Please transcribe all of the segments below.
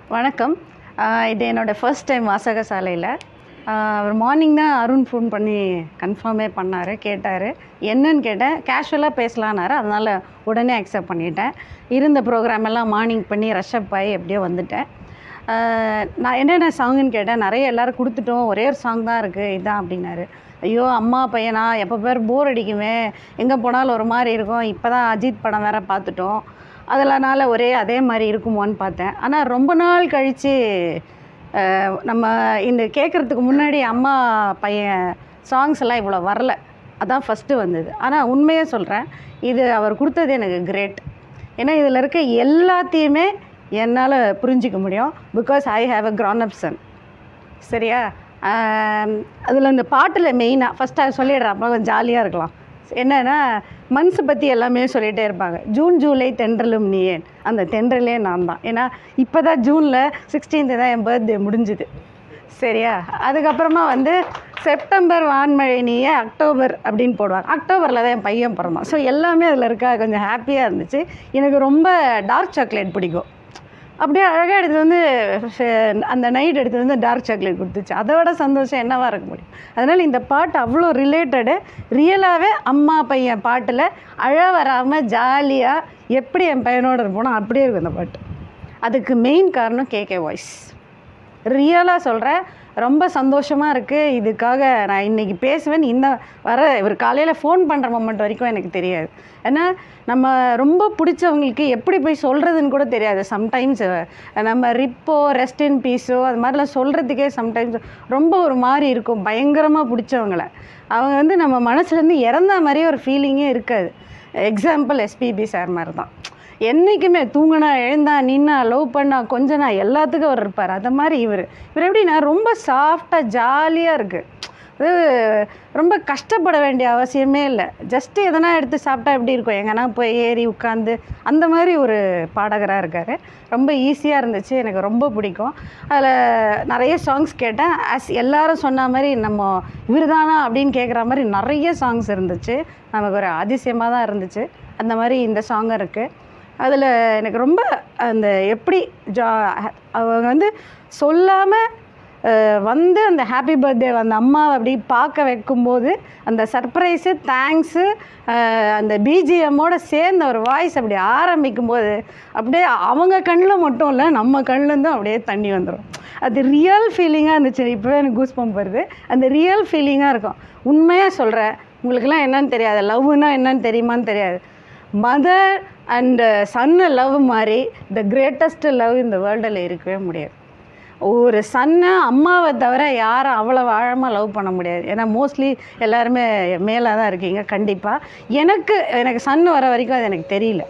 வணக்கம் ஆஹ் இது என்னோடய ஃபர்ஸ்ட் டைம் வாசக சாலையில் அவர் மார்னிங் தான் அருண் ஃபோன் பண்ணி கன்ஃபார்மே பண்ணார் கேட்டார் என்னன்னு கேட்டேன் கேஷுவலாக பேசலான்னாரு அதனால் உடனே அக்செப்ட் பண்ணிட்டேன் இருந்த ப்ரோக்ராம் எல்லாம் மார்னிங் பண்ணி ரஷ்அப் ஆகி எப்படியோ வந்துட்டேன் ஆஹ் நான் என்னென்ன சாங்குன்னு கேட்டேன் நிறைய எல்லோரும் கொடுத்துட்டோம் ஒரே ஒரு சாங் தான் இருக்குது இதான் அப்படின்னாரு ஐயோ அம்மா பையனா எப்போ பேர் போர் அடிக்குமே எங்கே போனாலும் ஒரு மாதிரி இருக்கும் இப்போ தான் அஜித் படம் வேறு பார்த்துட்டோம் அதனால ஒரே அதே மாதிரி இருக்குமோன்னு பார்த்தேன் ஆனால் ரொம்ப நாள் கழித்து நம்ம இந்த கேட்குறதுக்கு முன்னாடி அம்மா பையன் சாங்ஸ் எல்லாம் இவ்வளோ வரல அதான் ஃபஸ்ட்டு வந்தது ஆனால் உண்மையாக சொல்கிறேன் இது அவர் கொடுத்தது எனக்கு கிரேட் ஏன்னா இதில் இருக்க எல்லாத்தையுமே என்னால் புரிஞ்சிக்க முடியும் because I have a grown up son சரியா அதில் இந்த பாட்டில் மெயினாக ஃபஸ்ட்டு அதை சொல்லிடுறேன் அப்போ கொஞ்சம் ஜாலியாக இருக்கலாம் என்னென்னா மனசு பற்றி எல்லாமே சொல்லிகிட்டே இருப்பாங்க ஜூன் ஜூலை தென்றலும் நீ ஏன் அந்த தென்றலே நான் தான் ஏன்னா இப்போ தான் ஜூனில் சிக்ஸ்டீன்த்து தான் என் பர்த்டே முடிஞ்சுது சரியா அதுக்கப்புறமா வந்து செப்டம்பர் வான்மழை நீயே அக்டோபர் அப்படின்னு போடுவாங்க அக்டோபரில் தான் என் பையன் பிறந்தான் ஸோ எல்லாமே அதில் இருக்கா கொஞ்சம் ஹாப்பியாக இருந்துச்சு எனக்கு ரொம்ப டார்க் சாக்லேட் பிடிக்கும் அப்படியே அழகாக எடுத்து வந்து ச- அந்த நைட் எடுத்து வந்து டார்க் சாக்லேட் கொடுத்துச்சு அதோட சந்தோஷம் என்னவா இருக்க முடியும் அதனால் இந்த பாட்டு அவ்வளோ ரிலேட்டடு ரியலாகவே அம்மா பையன் பாட்டில் அழ வராமல் ஜாலியாக எப்படி என் பையனோட இருப்போனோ அப்படியே இருக்கும் இந்த பாட்டு அதுக்கு மெயின் காரணம் கேகே வாய்ஸ் ரியலாக சொல்கிறேன் ரொம்ப சந்தோஷமாக இருக்குது இதுக்காக நான் இன்றைக்கி பேசுவேன் இந்த வர இவர் காலையில் ஃபோன் பண்ணுற மொமெண்ட் வரைக்கும் எனக்கு தெரியாது ஏன்னா நம்ம ரொம்ப பிடிச்சவங்களுக்கு எப்படி போய் சொல்கிறதுன்னு கூட தெரியாது சம்டைம்ஸ் நம்ம ரிப்போ ரெஸ்ட் இன் பீஸோ அது மாதிரிலாம் சொல்கிறதுக்கே சம்டைம்ஸ் ரொம்ப ஒரு மாதிரி இருக்கும் பயங்கரமாக பிடிச்சவங்கள அவங்க வந்து நம்ம மனசுலேருந்து இறந்த மாதிரியே ஒரு ஃபீலிங்கே இருக்காது எக்ஸாம்பிள் எஸ்பிபி சார் மாதிரி தான் என்றைக்குமே தூங்கினா எழுந்தா நின்னா லவ் பண்ணா கொஞ்சனா எல்லாத்துக்கும் அவர் இருப்பார் அந்த மாதிரி இவர் இவர் எப்படின்னா ரொம்ப சாஃப்டாக ஜாலியாக இருக்குது அது ரொம்ப கஷ்டப்பட வேண்டிய அவசியமே இல்லை ஜஸ்ட்டு எதனா எடுத்து சாப்பிட்டா எப்படி இருக்கும் எங்கன்னா போய் ஏறி உட்காந்து அந்த மாதிரி ஒரு பாடகராக இருக்கார் ரொம்ப ஈஸியாக இருந்துச்சு எனக்கு ரொம்ப பிடிக்கும் அதில் நிறைய சாங்ஸ் கேட்டேன் அஸ் எல்லாரும் சொன்ன மாதிரி நம்ம இவர்தானா அப்படின்னு கேட்குற மாதிரி நிறைய சாங்ஸ் இருந்துச்சு நமக்கு ஒரு அதிசயமாக தான் இருந்துச்சு அந்த மாதிரி இந்த சாங் இருக்குது அதில் எனக்கு ரொம்ப அந்த எப்படி ஜா அவங்க வந்து சொல்லாமல் வந்து அந்த ஹாப்பி பர்த்டே அந்த அம்மாவை அப்படி பார்க்க வைக்கும்போது அந்த சர்ப்ரைஸு தேங்க்ஸு அந்த பிஜிஎம்மோட சேர்ந்த ஒரு வாய்ஸ் அப்படி ஆரம்பிக்கும் போது அப்படியே அவங்க கண்ணில் மட்டும் இல்லை நம்ம கண்ணிலேருந்தும் அப்படியே தண்ணி வந்துடும் அது ரியல் ஃபீலிங்காக இருந்துச்சு இப்போவே எனக்கு கூஸ் பம்ப் வருது அந்த ரியல் ஃபீலிங்காக இருக்கும் உண்மையாக சொல்கிறேன் உங்களுக்கெல்லாம் என்னன்னு தெரியாது லவ்னா என்னன்னு தெரியுமான்னு தெரியாது மதர் அண்டு சன்னு லவ் மாதிரி த கிரேட்டஸ்ட் லவ் இந்த வேர்ல்டில் இருக்கவே முடியாது ஒரு சன்னை அம்மாவை தவிர யாரும் அவ்வளோ ஆழமாக லவ் பண்ண முடியாது ஏன்னா மோஸ்ட்லி எல்லாருமே மேலே தான் இருக்கீங்க கண்டிப்பாக எனக்கு எனக்கு சன் வர வரைக்கும் அது எனக்கு தெரியல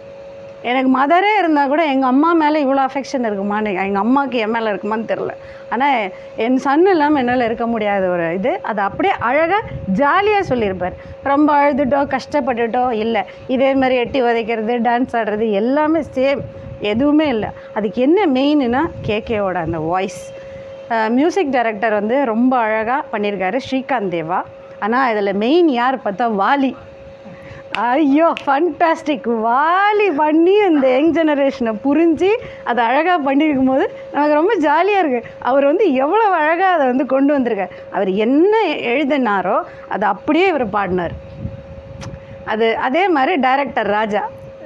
எனக்கு மதரே இருந்தால் கூட எங்கள் அம்மா மேலே இவ்வளோ அஃபெக்ஷன் இருக்குமான்னு எங்கள் அம்மாவுக்கு என் மேலே இருக்குமான்னு தெரில ஆனால் என் சன் இல்லாமல் என்னால் இருக்க முடியாத ஒரு இது அது அப்படியே அழகாக ஜாலியாக சொல்லியிருப்பார் ரொம்ப அழுதுட்டோ கஷ்டப்பட்டுட்டோ இல்லை இதே மாதிரி எட்டி உதைக்கிறது டான்ஸ் ஆடுறது எல்லாமே சேம் எதுவுமே இல்லை அதுக்கு என்ன மெயின்னா கேகேவோட அந்த வாய்ஸ் மியூசிக் டைரக்டர் வந்து ரொம்ப அழகாக பண்ணியிருக்காரு ஸ்ரீகாந்த் தேவா ஆனால் இதில் மெயின் யார் பார்த்தா வாலி ஐயோ ஃபண்டாஸ்டிக் வாலி பண்ணி இந்த யங் ஜெனரேஷனை புரிஞ்சு அதை அழகாக பண்ணியிருக்கும் போது நமக்கு ரொம்ப ஜாலியாக இருக்குது அவர் வந்து எவ்வளோ அழகாக அதை வந்து கொண்டு வந்திருக்கார் அவர் என்ன எழுதினாரோ அதை அப்படியே இவர் பாடினார் அது அதே மாதிரி டைரக்டர் ராஜா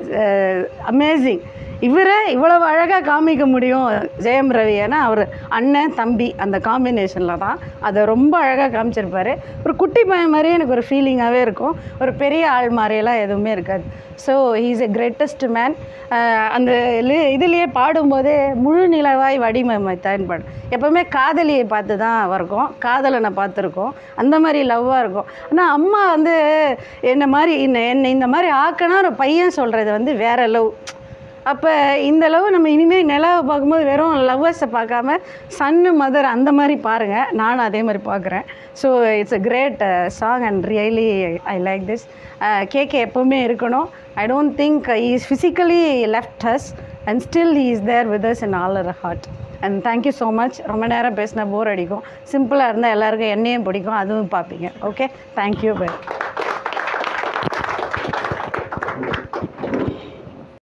அமேசிங் இவரை இவ்வளவு அழகாக காமிக்க முடியும் ஜெயம் ரவி ஏன்னா அவர் அண்ணன் தம்பி அந்த காம்பினேஷனில் தான் அதை ரொம்ப அழகாக காமிச்சிருப்பாரு ஒரு குட்டி பையன் மாதிரியே எனக்கு ஒரு ஃபீலிங்காகவே இருக்கும் ஒரு பெரிய ஆள் மாதிரியெல்லாம் எதுவுமே இருக்காது so he's a greatest man அந்த லி- இதுலேயே பாடும்போதே முழு நிலவாய் வடிவமைத்தான் பாடு எப்போவுமே காதலியை பார்த்து தான் இருக்கும் காதலனை பார்த்துருக்கோம் அந்த மாதிரி லவ்வாக இருக்கும் ஆனால் அம்மா வந்து என்ன மாதிரி என்ன என்னை இந்த மாதிரி ஆக்கணும் ஒரு பையன் சொல்கிறது வந்து வேற லவ் அப்போ இந்த லவ் நம்ம இனிமேல் நிலாவை பார்க்கும்போது வெறும் லவ்வர்ஸை பார்க்காம சன்னு மதர் அந்த மாதிரி பாருங்கள் நானும் அதே மாதிரி பார்க்குறேன் so it's a great song and really I like this KK எப்போவுமே இருக்கணும் I don't think is physically left us and still he is there with us in all our heart and thank you so much ரொம்ப நேரம் பேசினா போர் அடிக்கும் சிம்பிளாக இருந்தால் எல்லாருக்கும் என்னையும் பிடிக்கும் அதுவும் பார்ப்பீங்க ஓகே தேங்க்யூ பை